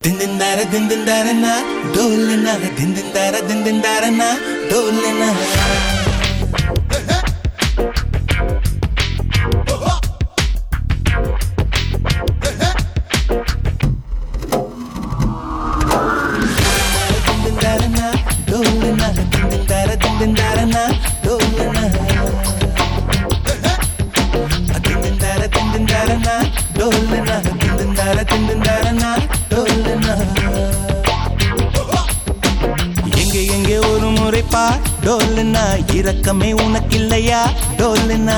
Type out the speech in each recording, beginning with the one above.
ದಿಂದಿಂದಾರ ದಿಂದಿಂದಾರನ ಡೋಲಿನ ದಿಂದಿಂದಾರ ದಿಂದಿಂದಾರನ ಡೋಲಿನ ದಿಂದಿಂದಾರನ ಡೋಲಿನ ದಿಂದಿಂದಾರ ದಿಂದಿಂದಾರನ ಡೋಲಿನ ದಿಂದಿಂದಾರ ದಿಂದಿಂದಾರನ ಡೋಲಿನ ದಿಂದಿಂದಾರ ದಿಂದಿಂದಾರನ ಡೋಲಿನ எங்கே எங்கே ஒரு முறை பார் டோலுனா இரக்கமே உனக்கில்லையா டோலுனா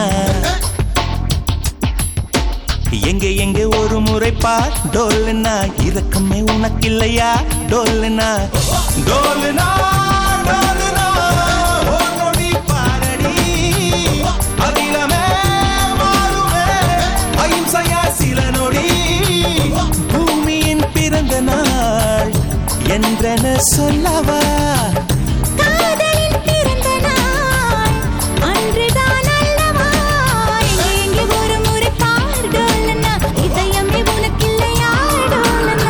எங்கே எங்கே ஒரு முறை பார் டோலுனா இரக்கமே உனக்கில்லையா டோலுனா டோலுனா டோலுனா ஒரு நொடி பாரடி அகிலமே மாறுமே அகிம்சையா சில நொடி பூமியின் பிறந்த நாள் என்றென சொல்லவா காதலின் பிறந்த நாள் அன்றுதான் அல்லவா எங்கே ஒரு முறை பார் டோலனா இதயமே உனக்கில்லையா டோலனா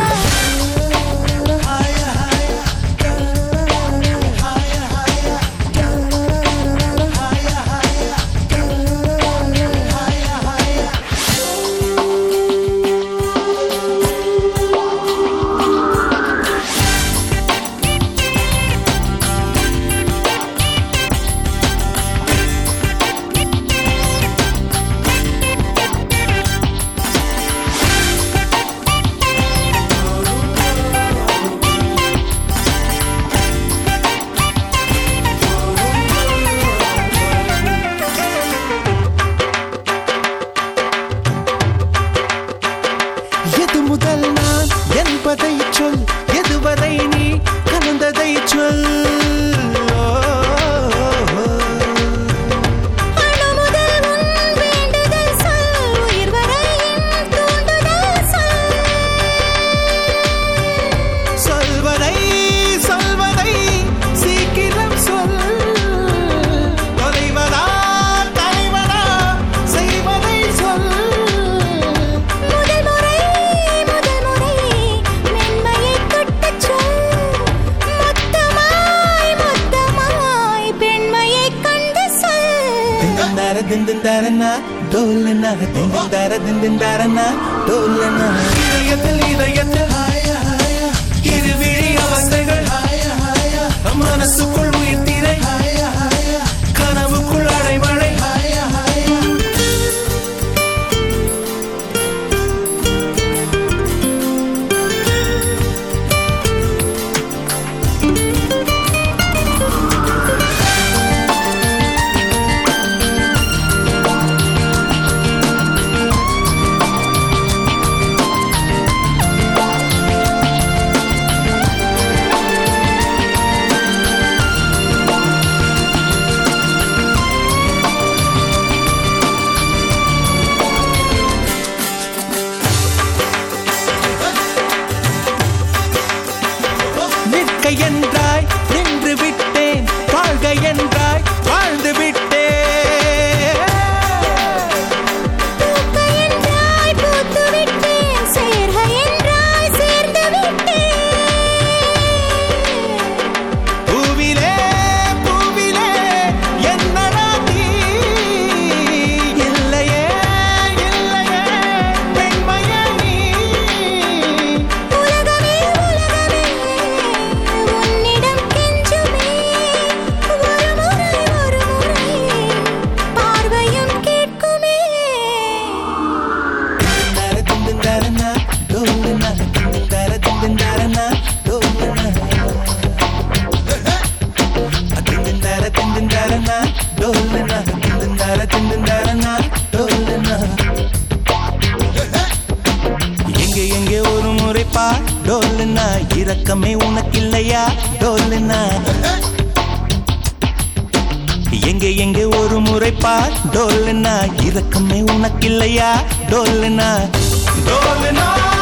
எது முதல் நான் என்பதை சொல் எதுவரை நீ கலந்ததை சொல் அணு முதல் உன் வேண்டுதல் சொல் உயிர் வரை என் தூண்டுதல் சொல் சொல்வதை சொல்வதை சீக்கிரம் சொல் தொலைவதா தலைவதா செய்வதை சொல் முதல் முறை முதல் முறை மென்மையை தொட்டுச் சொல் மொத்தமாய் மொத்தமாய் பெண்மையை கண்டு சொல் திந்தந்தார திந்தந்தாரனா டோலனா திந்தந்தார திந்தந்தாரனா டோலனா இதயத்தில் இதயத்தில் ஹாய ஹாய இருவிழி அவஸ்தைகள் ஹாய ஹாய மனசுக்குள் உயிர் திரை ஹாய ஹாய கனவுக்குள் அடைமழை ஹாய ஹாய நிற்க என்றாய் நின்று விட்டேன் வாழ்க என்றாய் வாழ்ந்து விட்டேன் பூக்க என்றாய் பூத்து விட்டேன் சேர்க என்றாய் சேர்ந்து விட்டேன் பூவிலே பூவிலே என்னடா நீ இல்லையே இல்லையே பெண்மையே நீ உலகமே உலகமே உன்னிடம் கெஞ்சுமே ஒரு முறை ஒரு முறை பார்வையும் கேட்குமே திண்டந்தார திண்டந்தாரனா டோலனா திண்டந்தார திண்டந்தாரனா டோலனா திண்டந்தார திண்டந்தாரனா டோலனா திண்டந்தார திண்டந்தாரனா டோலனா எங்கே எங்கே ஒரு முறை பார் டோலுனா இரக்கமே உனக்கில்லையா டோலுனா எங்கே எங்கே ஒரு முறை பார் டோலுனா இரக்கமே உனக்கில்லையா டோலுனா டோலுனா